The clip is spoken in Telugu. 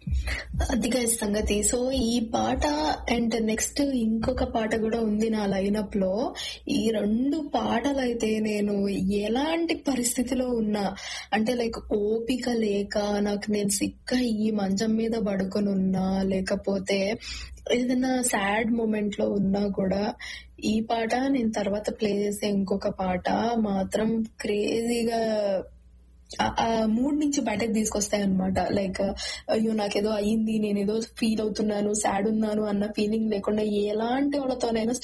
అదిగా సంగతి సో ఈ పాట అండ్ నెక్స్ట్ ఇంకొక పాట కూడా ఉంది నా లైనప్ లో ఈ రెండు పాటలు అయితే నేను ఎలాంటి పరిస్థితిలో ఉన్నా అంటే లైక్ ఓపిక లేక నాకు నేను సిక్క ఈ మంచం మీద పడుకొని ఉన్నా లేకపోతే ఏదైనా సాడ్ మూమెంట్ లో ఉన్నా కూడా ఈ పాట నేను తర్వాత ప్లే చేసే ఇంకొక పాట మాత్రం క్రేజీగా ఆ- ఆ మూడ్ నుంచి బయటకు తీసుకొస్తాయి అనమాట లైక్ అయ్యో నాకేదో అయ్యింది నేను ఏదో ఫీల్ అవుతున్నాను సాడ్ ఉన్నాను అన్న ఫీలింగ్ లేకుండా ఎలాంటి వాళ్ళతోనైనా